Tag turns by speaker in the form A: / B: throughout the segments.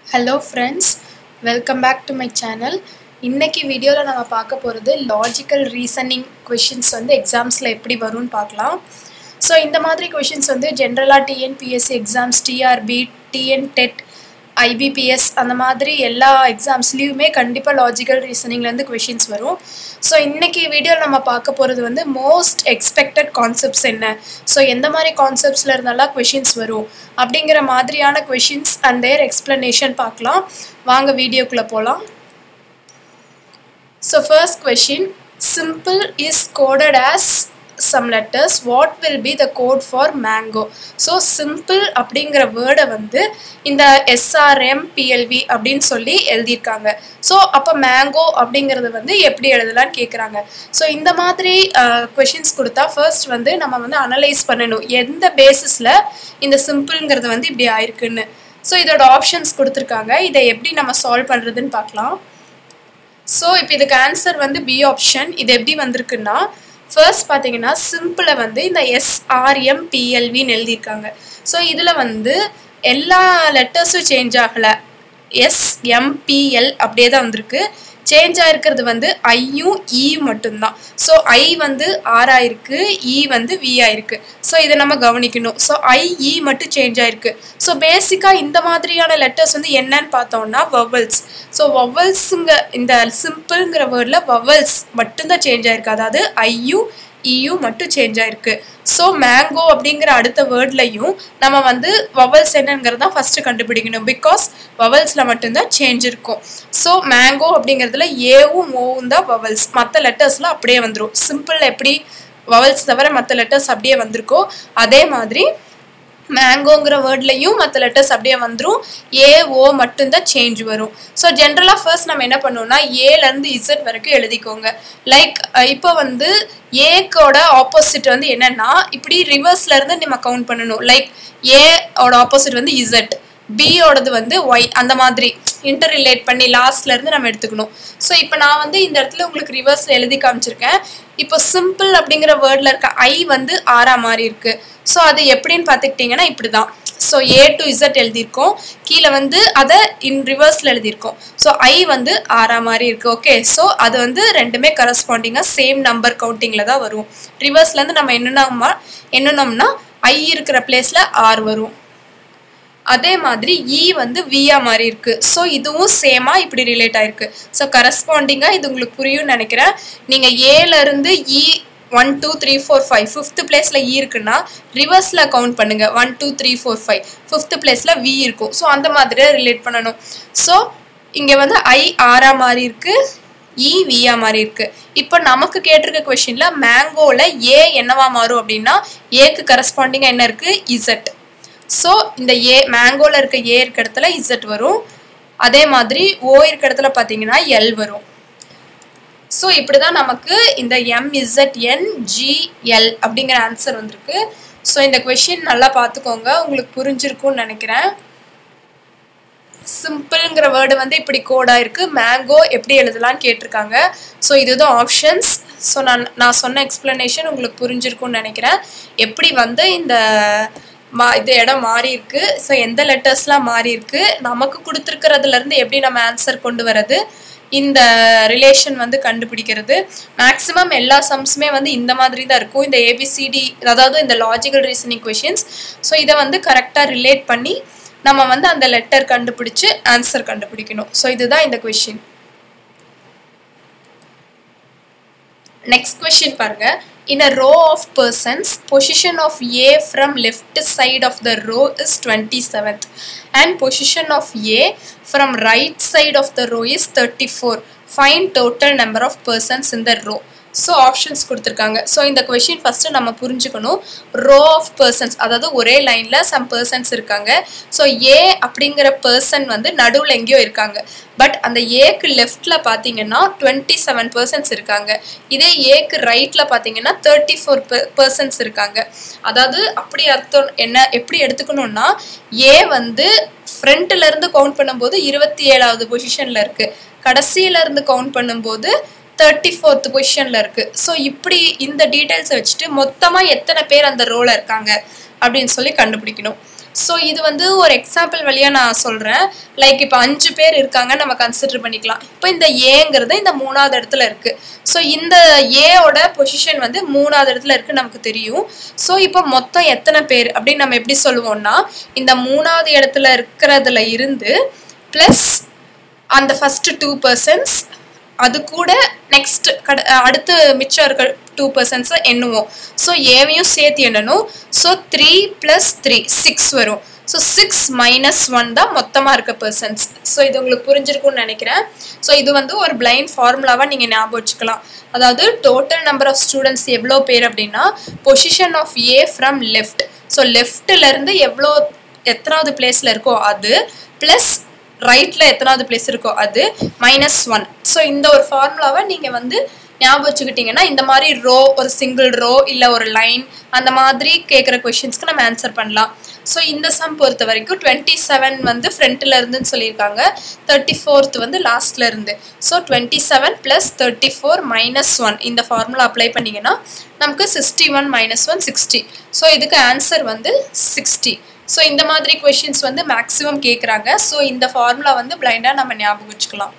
A: hello friends welcome back to my channel இன்னைக்கு வீடியோவில் நம்ம பார்க்க போகிறது லாஜிக்கல் ரீசனிங் கொஷின்ஸ் வந்து எக்ஸாம்ஸில் எப்படி வரும்னு பார்க்கலாம் ஸோ இந்த மாதிரி கொஷின்ஸ் வந்து ஜென்ரலாக TNPSC exams TRB TN TET IBPS அந்த மாதிரி எல்லா எக்ஸாம்ஸ்லேயுமே கண்டிப்பாக லாஜிக்கல் ரீசனிங்லேருந்து கொஷின்ஸ் வரும் ஸோ இன்றைக்கி வீடியோவில் நம்ம பார்க்க போகிறது வந்து மோஸ்ட் எக்ஸ்பெக்டட் கான்செப்ட்ஸ் என்ன ஸோ எந்த மாதிரி கான்செப்ட்ஸில் இருந்தாலும் கொஷின்ஸ் வரும் அப்படிங்கிற மாதிரியான கொஷின்ஸ் அண்ட் தேர் எக்ஸ்ப்ளனேஷன் பார்க்கலாம் வாங்க வீடியோக்குள்ளே போகலாம் so first question simple is coded as some letters what will be the code for mango so simple அப்படிங்கிற வேர்டை வந்து இந்த எஸ்ஆர்எம் பிஎல்வி அப்படின்னு சொல்லி எழுதியிருக்காங்க ஸோ அப்போ மேங்கோ அப்படிங்கிறது வந்து எப்படி எழுதலாம்னு கேட்குறாங்க ஸோ இந்த மாதிரி கொஷின்ஸ் கொடுத்தா ஃபர்ஸ்ட் வந்து நம்ம வந்து அனலைஸ் பண்ணணும் எந்த பேசிஸில் இந்த சிம்பிள்ங்கிறது வந்து இப்படி ஆயிருக்குன்னு ஸோ இதோட ஆப்ஷன்ஸ் கொடுத்துருக்காங்க இதை எப்படி நம்ம சால்வ் பண்ணுறதுன்னு பார்க்கலாம் ஸோ இப்போ இதுக்கு ஆன்சர் வந்து பி ஆப்ஷன் இது எப்படி வந்திருக்குன்னா ஃபர்ஸ்ட் பார்த்தீங்கன்னா சிம்பிளை வந்து இந்த எஸ்ஆர்எம் பிஎல்வின்னு எழுதியிருக்காங்க ஸோ இதில் வந்து எல்லா லெட்டர்ஸும் சேஞ்ச் ஆகலை எஸ்எம்பிஎல் அப்படியே தான் வந்திருக்கு சேஞ்ச் ஆயிருக்கிறது வந்து ஐயும் இ மட்டும்தான் ஸோ ஐ வந்து ஆர் ஆயிருக்கு இ வந்து வி ஆயிருக்கு ஸோ இதை நம்ம கவனிக்கணும் ஸோ ஐ இ மட்டும் சேஞ்ச் ஆயிருக்கு ஸோ பேசிக்காக இந்த மாதிரியான லெட்டர்ஸ் வந்து என்னன்னு பார்த்தோம்னா வவல்ஸ் ஸோ வவல்ஸுங்க இந்த சிம்பிள்ங்கிற வேர்டில் வவல்ஸ் மட்டும்தான் சேஞ்ச் ஆயிருக்கு அதாவது ஐயும் இயு மட்டும் சேஞ்ச் ஆயிருக்கு ஸோ மேங்கோ அப்படிங்கிற அடுத்த வேர்ட்லையும் நம்ம வந்து வவல்ஸ் என்னங்கிறது தான் ஃபஸ்ட்டு கண்டுபிடிக்கணும் பிகாஸ் வவல்ஸில் மட்டும்தான் சேஞ்ச் இருக்கும் ஸோ மேங்கோ அப்படிங்கிறதுல ஏவும் ஓவும் தான் வவல்ஸ் மற்ற லெட்டர்ஸில் அப்படியே வந்துடும் சிம்பிள் எப்படி வவல்ஸ் தவிர மற்ற லெட்டர்ஸ் அப்படியே வந்திருக்கோ அதே மாதிரி மேங்கோங்கிற வேர்ட்லையும் மற்ற லெட்டர்ஸ் அப்படியே வந்துடும் ஏ ஓ மட்டும்தான் சேஞ்ச் வரும் ஸோ ஜென்ரலாக ஃபர்ஸ்ட் நம்ம என்ன பண்ணுவோம்னா ஏலேருந்து இசட் வரைக்கும் எழுதிக்கோங்க லைக் இப்போ வந்து ஏக்கோட ஆப்போசிட் வந்து என்னன்னா இப்படி ரிவர்ஸ்ல இருந்து நம்ம கவுண்ட் பண்ணணும் லைக் ஏவோட ஆப்போசிட் வந்து இசட் பியோடது வந்து ஒய் அந்த மாதிரி இன்டர் ரிலேட் பண்ணி லாஸ்ட்ல இருந்து நம்ம எடுத்துக்கணும் ஸோ இப்போ நான் வந்து இந்த இடத்துல உங்களுக்கு ரிவர்ஸ் எழுதி காமிச்சிருக்கேன் இப்போ சிம்பிள் அப்படிங்கிற வேர்டில் இருக்க ஐ வந்து ஆறா மாதிரி இருக்கு ஸோ அது எப்படின்னு பார்த்துக்கிட்டிங்கன்னா இப்படி தான் ஸோ ஏ டு இசட் எழுதியிருக்கோம் கீழே வந்து அதை இன் ரிவர்ஸில் எழுதியிருக்கோம் ஸோ ஐ வந்து ஆறா மாதிரி இருக்குது ஓகே ஸோ அது வந்து ரெண்டுமே கரஸ்பாண்டிங்காக சேம் நம்பர் கவுண்டிங்கில் தான் வரும் ரிவர்ஸ்லேருந்து நம்ம என்னென்னமா என்னென்னோம்னா ஐ இருக்கிற பிளேஸில் ஆர் வரும் அதே மாதிரி இ வந்து வியா மாதிரி இருக்கு ஸோ இதுவும் சேமா இப்படி ரிலேட் ஆயிருக்கு ஸோ கரஸ்பாண்டிங்காக இது உங்களுக்கு புரியும்னு நினைக்கிறேன் நீங்கள் ஏல இருந்து E one two three four five fifth பிளேஸில் இ இருக்குன்னா ரிவர்ஸில் கவுண்ட் பண்ணுங்க one two three four five fifth பிளேஸில் வி இருக்கும் ஸோ அந்த மாதிரியே ரிலேட் பண்ணணும் ஸோ இங்கே வந்து ஐ ஆறா மாதிரி இருக்கு இ வியா மாதிரி இருக்கு இப்போ நமக்கு கேட்டிருக்க கொஷினில் மேங்கோவில் ஏ என்னவா மாறும் அப்படின்னா ஏக்கு கரஸ்பாண்டிங்காக என்ன இருக்கு இசட் ஸோ இந்த ஏ மேங்கோவில் இருக்க ஏ இருக்க இடத்துல இசட் வரும் அதே மாதிரி ஓ இருக்க இடத்துல பார்த்தீங்கன்னா எல் வரும் ஸோ இப்படி தான் நமக்கு இந்த எம்இசட்என் ஜிஎல் அப்படிங்கிற ஆன்சர் வந்திருக்கு ஸோ இந்த கொஷின் நல்லா பார்த்துக்கோங்க உங்களுக்கு புரிஞ்சிருக்கும்னு நினைக்கிறேன் சிம்பிள்ங்கிற வேர்டு வந்து இப்படி கோடாக இருக்குது மேங்கோ எப்படி எழுதலாம்னு கேட்டிருக்காங்க ஸோ இதுதான் ஆப்ஷன்ஸ் ஸோ நான் நான் சொன்ன எக்ஸ்ப்ளனேஷன் உங்களுக்கு புரிஞ்சிருக்கும்னு நினைக்கிறேன் எப்படி வந்து இந்த மா இது இடம் மாறி இருக்கு ஸோ எந்த லெட்டர்ஸ்லாம் மாறி இருக்கு நமக்கு கொடுத்துருக்கிறதுலேருந்து எப்படி நம்ம ஆன்சர் கொண்டு வரது இந்த ரிலேஷன் வந்து கண்டுபிடிக்கிறது மேக்ஸிமம் எல்லா சம்ஸுமே வந்து இந்த மாதிரி தான் இருக்கும் இந்த ஏபிசிடி அதாவது இந்த லாஜிக்கல் ரீசனிங் கொஷின்ஸ் ஸோ இதை வந்து கரெக்டாக ரிலேட் பண்ணி நம்ம வந்து அந்த லெட்டர் கண்டுபிடிச்சு ஆன்சர் கண்டுபிடிக்கணும் ஸோ இதுதான் இந்த கொஷின் நெக்ஸ்ட் கொஷின் பாருங்க in a row of persons position of a from left side of the row is 27th and position of a from right side of the row is 34 find total number of persons in the row so options கொடுத்துருக்காங்க so இந்த question first நம்ம புரிஞ்சுக்கணும் row of persons அதாவது ஒரே லைனில் some persons இருக்காங்க so A அப்படிங்கிற person வந்து நடுவில் எங்கேயோ இருக்காங்க பட் அந்த ஏக்கு லெஃப்டில் பார்த்தீங்கன்னா டுவெண்ட்டி செவன் பர்சன்ஸ் இருக்காங்க இதே ஏக்கு ரைட்டில் பார்த்தீங்கன்னா தேர்ட்டி ஃபோர் பர்சன்ஸ் இருக்காங்க அதாவது அப்படி அர்த்தம் என்ன எப்படி எடுத்துக்கணும்னா ஏ வந்து ஃப்ரண்ட்லேருந்து கவுண்ட் பண்ணும்போது இருபத்தி ஏழாவது பொசிஷனில் இருக்குது கடைசியிலேருந்து கவுண்ட் பண்ணும்போது தேர்ட்டி ஃபோர்த் பொசிஷனில் இருக்குது ஸோ இப்படி இந்த டீட்டெயில்ஸை வச்சுட்டு மொத்தமாக எத்தனை பேர் அந்த ரோவில் இருக்காங்க அப்படின்னு சொல்லி கண்டுபிடிக்கணும் ஸோ இது வந்து ஒரு எக்ஸாம்பிள் வழியாக நான் சொல்கிறேன் லைக் இப்போ அஞ்சு பேர் இருக்காங்க நம்ம கன்சிடர் பண்ணிக்கலாம் இப்போ இந்த ஏங்கிறது இந்த மூணாவது இடத்துல இருக்குது ஸோ இந்த ஏவோட பொசிஷன் வந்து மூணாவது இடத்துல இருக்குது நமக்கு தெரியும் ஸோ இப்போ மொத்தம் எத்தனை பேர் அப்படின்னு நம்ம எப்படி சொல்லுவோம்னா இந்த மூணாவது இடத்துல இருக்கிறதுல இருந்து ப்ளஸ் அந்த ஃபஸ்ட்டு டூ பர்சன்ஸ் அது கூட நெக்ஸ்ட் கட அடுத்து மிச்சம் இருக்க டூ பர்சன்ஸை எண்ணுவோம் ஸோ ஏவையும் சேர்த்து எண்ணணும் so three plus three six வரும் ஸோ சிக்ஸ் மைனஸ் ஒன் தான் மொத்தமாக இருக்க பர்சன்ஸ் ஸோ இது உங்களுக்கு புரிஞ்சிருக்கும்னு நினைக்கிறேன் ஸோ இது வந்து ஒரு பிளைண்ட் ஃபார்முலாவாக நீங்கள் ஞாபகம் வச்சுக்கலாம் அதாவது டோட்டல் நம்பர் ஆஃப் ஸ்டூடெண்ட்ஸ் எவ்வளோ பேர் அப்படின்னா position of A from left so லெஃப்ட்லேருந்து எவ்வளோ எத்தனாவது பிளேஸில் இருக்கோ அது ப்ளஸ் ரைட்டில் எத்தனாவது பிளேஸ் இருக்கோ அது மைனஸ் ஒன் ஸோ இந்த ஒரு ஃபார்முலாவை நீங்கள் வந்து ஞாபகம் வச்சுக்கிட்டிங்கன்னா இந்த மாதிரி ரோ ஒரு சிங்கிள் ரோ இல்லை ஒரு லைன் அந்த மாதிரி கேட்குற கொஷின்ஸ்க்கு நம்ம ஆன்சர் பண்ணலாம் ஸோ இந்த சம் பொறுத்த வரைக்கும் டுவெண்ட்டி செவன் வந்து ஃப்ரண்ட்டில் இருந்துன்னு சொல்லியிருக்காங்க தேர்ட்டி ஃபோர்த் வந்து லாஸ்ட்ல இருந்து so twenty seven plus thirty four minus one இந்த ஃபார்முலா அப்ளை பண்ணிங்கன்னா நமக்கு sixty one minus one sixty so இதுக்கு ஆன்சர் வந்து சிக்ஸ்டி ஸோ இந்த மாதிரி கொஷின்ஸ் வந்து மேக்ஸிமம் கேட்குறாங்க ஸோ இந்த ஃபார்முலா வந்து பிளைண்டாக நம்ம ஞாபகம் வச்சுக்கலாம்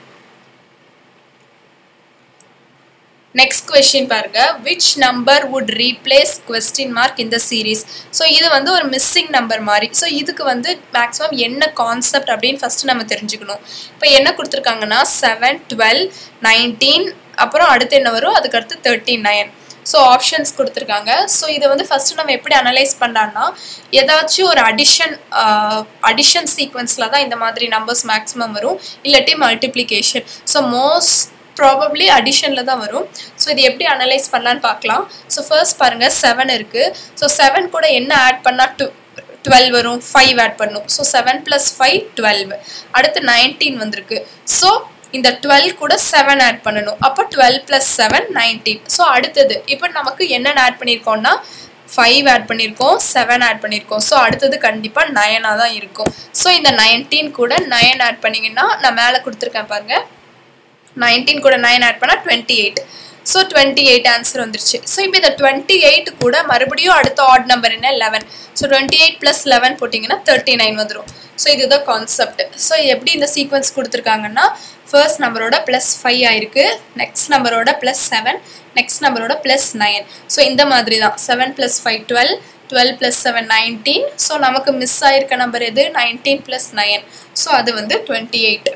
A: நெக்ஸ்ட் கொஸ்டின் பாருங்க which number would replace question mark இந்த சீரீஸ் ஸோ இது வந்து ஒரு மிஸ்ஸிங் நம்பர் மாதிரி ஸோ இதுக்கு வந்து மேக்ஸிமம் என்ன கான்செப்ட் அப்படின்னு ஃபர்ஸ்ட் நம்ம தெரிஞ்சுக்கணும் இப்போ என்ன கொடுத்துருக்காங்கன்னா செவன் டுவெல் நைன்டீன் அப்புறம் அடுத்து என்ன வரும் அதுக்கு அடுத்து தேர்ட்டி நைன் ஸோ ஆப்ஷன்ஸ் கொடுத்துருக்காங்க ஸோ இதை வந்து ஃபஸ்ட்டு நம்ம எப்படி அனலைஸ் பண்ணலான்னா ஏதாச்சும் ஒரு அடிஷன் அடிஷன் சீக்வன்ஸில் தான் இந்த மாதிரி நம்பர்ஸ் மேக்ஸிமம் வரும் இல்லாட்டி மல்டிப்ளிகேஷன் ஸோ மோஸ்ட் ப்ராபப்ளி அடிஷனில் தான் வரும் ஸோ இது எப்படி அனலைஸ் பண்ணலான்னு பார்க்கலாம் ஸோ ஃபர்ஸ்ட் பாருங்கள் செவன் இருக்குது ஸோ செவன் கூட என்ன ஆட் பண்ணால் டூ டுவெல் வரும் ஃபைவ் ஆட் பண்ணும் so seven plus five twelve அடுத்து நைன்டீன் வந்திருக்கு ஸோ இந்த டுவெல் கூட செவன் ஆட் பண்ணணும் அப்போ twelve plus seven nineteen so அடுத்தது இப்போ நமக்கு என்னென்ன ஆட் பண்ணியிருக்கோம்னா ஃபைவ் ஆட் பண்ணியிருக்கோம் செவன் ஆட் பண்ணியிருக்கோம் ஸோ அடுத்தது கண்டிப்பாக நயனாக தான் இருக்கும் ஸோ இந்த நைன்டீன் கூட நயன் ஆட் பண்ணிங்கன்னா நான் மேலே கொடுத்துருக்கேன் பாருங்கள் நைன்டீன் கூட நைன் ஆட் பண்ணால் twenty eight so twenty eight answer வந்துருச்சு ஸோ இப்போ இந்த டுவெண்ட்டி எயிட் கூட மறுபடியும் அடுத்த ஆட் நம்பர் என்ன eleven so twenty eight plus eleven போட்டிங்கன்னா தேர்ட்டி நைன் வந்துடும் ஸோ இதுதான் கான்செப்ட் ஸோ எப்படி இந்த சீக்வன்ஸ் கொடுத்துருக்காங்கன்னா ஃபர்ஸ்ட் நம்பரோட ப்ளஸ் ஃபைவ் ஆயிருக்கு நெக்ஸ்ட் நம்பரோட ப்ளஸ் செவன் நெக்ஸ்ட் நம்பரோட ப்ளஸ் நைன் ஸோ இந்த மாதிரி தான் seven plus five twelve twelve plus seven nineteen so நமக்கு மிஸ் ஆயிருக்க நம்பர் எது நைன்டீன் ப்ளஸ் நைன் ஸோ அது வந்து டுவெண்ட்டி எயிட்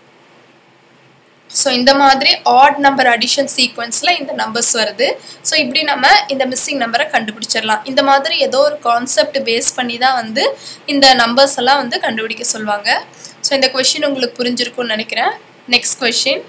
A: ஸோ இந்த மாதிரி ஆட் நம்பர் அடிஷன் சீக்வன்ஸில் இந்த நம்பர்ஸ் வருது ஸோ இப்படி நம்ம இந்த மிஸ்ஸிங் நம்பரை கண்டுபிடிச்சிடலாம் இந்த மாதிரி ஏதோ ஒரு கான்செப்ட் பேஸ் பண்ணி தான் வந்து இந்த நம்பர்ஸ் எல்லாம் வந்து கண்டுபிடிக்க சொல்லுவாங்க ஸோ இந்த கொஷின் உங்களுக்கு புரிஞ்சிருக்கும்னு நினைக்கிறேன் next question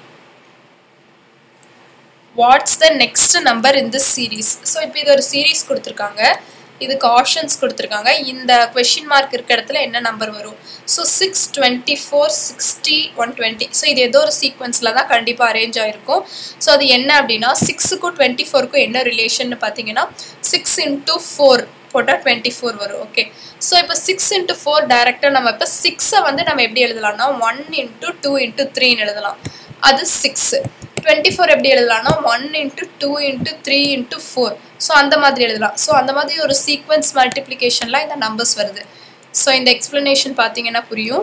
A: what's the next number in this series so இப்போ இது ஒரு சீரீஸ் கொடுத்துருக்காங்க இதுக்கு ஆப்ஷன்ஸ் கொடுத்துருக்காங்க இந்த கொஷின் மார்க் இருக்க இடத்துல என்ன நம்பர் வரும் so six twenty four sixty one twenty so இது ஏதோ ஒரு சீக்வன்ஸில் தான் கண்டிப்பாக அரேஞ்ச் ஆகிருக்கும் ஸோ அது என்ன அப்படின்னா சிக்ஸுக்கும் டுவெண்ட்டி ஃபோருக்கும் என்ன ரிலேஷன் பார்த்தீங்கன்னா சிக்ஸ் இன்ட்டு ஃபோர் போட்டால் டுவெண்ட்டி ஃபோர் வரும் ஓகே ஸோ இப்போ சிக்ஸ் இன்ட்டு ஃபோர் டேரெக்டாக நம்ம இப்போ சிக்ஸை வந்து நம்ம எப்படி எழுதலாம்னா ஒன் இன்ட்டு டூ இன்ட்டு த்ரீன்னு எழுதலாம் அது சிக்ஸு டுவெண்ட்டி ஃபோர் எப்படி எழுதலாம்னா one into two into three into four so அந்த மாதிரி எழுதலாம் ஸோ அந்த மாதிரி ஒரு சீக்வன்ஸ் மல்டிப்ளிகேஷனில் இந்த நம்பர்ஸ் வருது ஸோ இந்த எக்ஸ்ப்ளனேஷன் பார்த்தீங்கன்னா புரியும்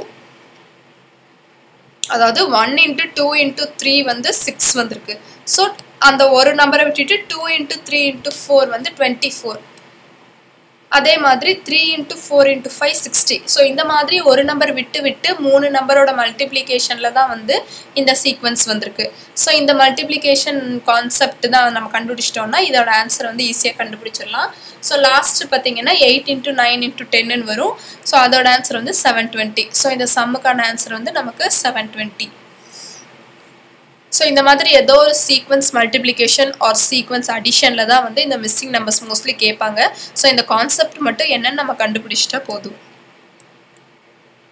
A: அதாவது one into two into three வந்து சிக்ஸ் வந்திருக்கு ஸோ அந்த ஒரு நம்பரை விட்டுட்டு two into three into four வந்து டுவெண்ட்டி ஃபோர் அதே மாதிரி three into four into five sixty so இந்த மாதிரி ஒரு நம்பர் விட்டு விட்டு மூணு நம்பரோட மல்டிப்ளிகேஷனில் தான் வந்து இந்த சீக்வன்ஸ் வந்திருக்கு ஸோ இந்த மல்டிப்ளிகேஷன் கான்செப்ட் தான் நம்ம கண்டுபிடிச்சிட்டோம்னா இதோட ஆன்சர் வந்து ஈஸியாக கண்டுபிடிச்சிடலாம் ஸோ லாஸ்ட் பார்த்தீங்கன்னா எயிட் இன்ட்டு நைன் இன்ட்டு டென்னு வரும் ஸோ அதோட ஆன்சர் வந்து செவன் டுவெண்ட்டி ஸோ இந்த சம்முக்கான ஆன்சர் வந்து நமக்கு செவன் டுவெண்ட்டி ஸோ இந்த மாதிரி ஏதோ ஒரு சீக்வன்ஸ் மல்டிப்ளிகேஷன் ஆர் சீக்வன்ஸ் அடிஷனில் தான் வந்து இந்த மிஸ்ஸிங் நம்பர்ஸ் மோஸ்ட்லி கேட்பாங்க ஸோ இந்த கான்செப்ட் மட்டும் என்னன்னு நம்ம கண்டுபிடிச்சிட்டா போதும்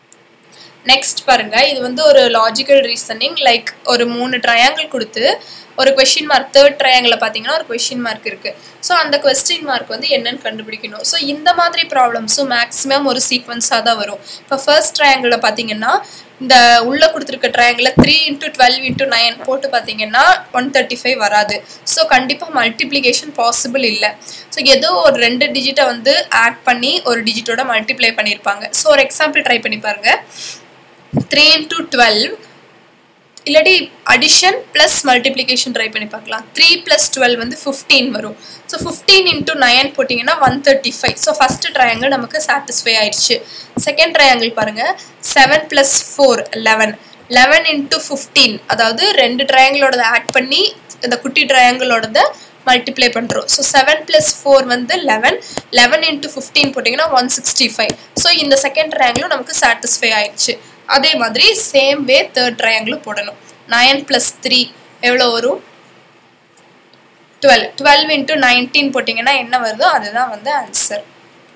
A: நெக்ஸ்ட் பாருங்க இது வந்து ஒரு லாஜிக்கல் ரீசனிங் லைக் ஒரு மூணு ட்ரையாங்கிள் கொடுத்து ஒரு கொஷின் மார்க் தேர்ட் ட்ரையாங்கில் பார்த்தீங்கன்னா ஒரு கொஷின் மார்க் இருக்குது ஸோ அந்த கொஸ்டின் மார்க் வந்து என்னன்னு கண்டுபிடிக்கணும் ஸோ இந்த மாதிரி ப்ராப்ளம்ஸும் மேக்ஸிமம் ஒரு சீக்வன்ஸாக தான் வரும் இப்போ ஃபர்ஸ்ட் ட்ரையாங்கிளில் பார்த்தீங்கன்னா இந்த உள்ளே கொடுத்துருக்க triangle three into twelve into nine போட்டு பார்த்தீங்கன்னா ஒன் தேர்ட்டி ஃபைவ் வராது ஸோ கண்டிப்பாக மல்டிப்ளிகேஷன் பாசிபிள் இல்லை ஸோ ஏதோ ஒரு ரெண்டு டிஜிட்டை வந்து ஆட் பண்ணி ஒரு டிஜிட்டோட மல்டிப்ளை பண்ணியிருப்பாங்க ஸோ ஒரு எக்ஸாம்பிள் ட்ரை பண்ணி பாருங்கள் த்ரீ இன்ட்டு டுவெல் இல்லாட்டி அடிஷன் ப்ளஸ் மல்டிப்ளிகேஷன் ட்ரை பண்ணி பார்க்கலாம் த்ரீ ப்ளஸ் டுவெல் வந்து ஃபிஃப்டீன் வரும் ஸோ ஃபிஃப்டீன் இன்ட்டு நைன் போட்டிங்கன்னா one thirty five so first triangle நமக்கு சாட்டிஸ்ஃபை ஆயிடுச்சு செகண்ட் ட்ரையாங்கிள் பாருங்கள் seven plus four eleven eleven into fifteen அதாவது ரெண்டு ட்ரையாங்கிளோடத ஆட் பண்ணி இந்த குட்டி ட்ரையாங்கிளோடத மல்டிப்ளை பண்ணுறோம் ஸோ செவன் ப்ளஸ் ஃபோர் வந்து லெவன் லெவன் இன்ட்டு ஃபிஃப்டீன் போட்டிங்கன்னா ஒன் சிக்ஸ்டி ஃபைவ் ஸோ இந்த செகண்ட் ட்ரையாங்கிளும் நமக்கு சாட்டிஸ்ஃபை ஆயிடுச்சு அதே மாதிரி சேம் வே தேர்ட் ட்ரையாங்கிளும் போடணும் நைன் ப்ளஸ் த்ரீ எவ்வளோ வரும் டுவெல் டுவெல் இன்ட்டு நைன்டீன் போட்டிங்கன்னா என்ன வருதோ அதுதான் வந்து ஆன்சர்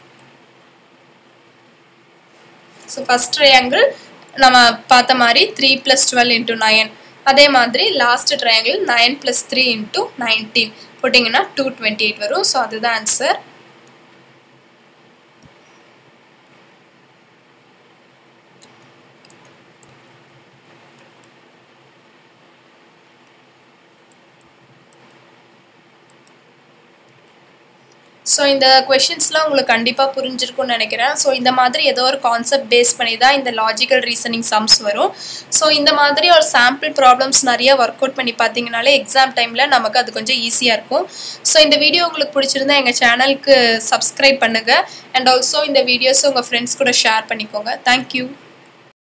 A: ஸோ ஃபஸ்ட் ட்ரையாங்கிள் நம்ம பார்த்த மாதிரி three plus twelve into nine அதே மாதிரி last triangle nine plus three into nineteen போட்டிங்கன்னா டூ டுவெண்ட்டி எயிட் வரும் ஸோ அதுதான் ஆன்சர் ஸோ இந்த கொஷின்ஸ்லாம் உங்களுக்கு கண்டிப்பாக புரிஞ்சிருக்கும்னு நினைக்கிறேன் ஸோ இந்த மாதிரி ஏதோ ஒரு கான்செப்ட் பேஸ் பண்ணி தான் இந்த லாஜிக்கல் ரீசனிங் சம்ஸ் வரும் ஸோ இந்த மாதிரி ஒரு சாம்பிள் ப்ராப்ளம்ஸ் நிறைய ஒர்க் அவுட் பண்ணி பார்த்தீங்கனாலே எக்ஸாம் டைமில் நமக்கு அது கொஞ்சம் ஈஸியாக இருக்கும் ஸோ இந்த வீடியோ உங்களுக்கு பிடிச்சிருந்தா எங்கள் சேனலுக்கு சப்ஸ்கிரைப் பண்ணுங்கள் அண்ட் ஆல்சோ இந்த வீடியோஸ் உங்கள் ஃப்ரெண்ட்ஸ் கூட ஷேர் பண்ணிக்கோங்க தேங்க்யூ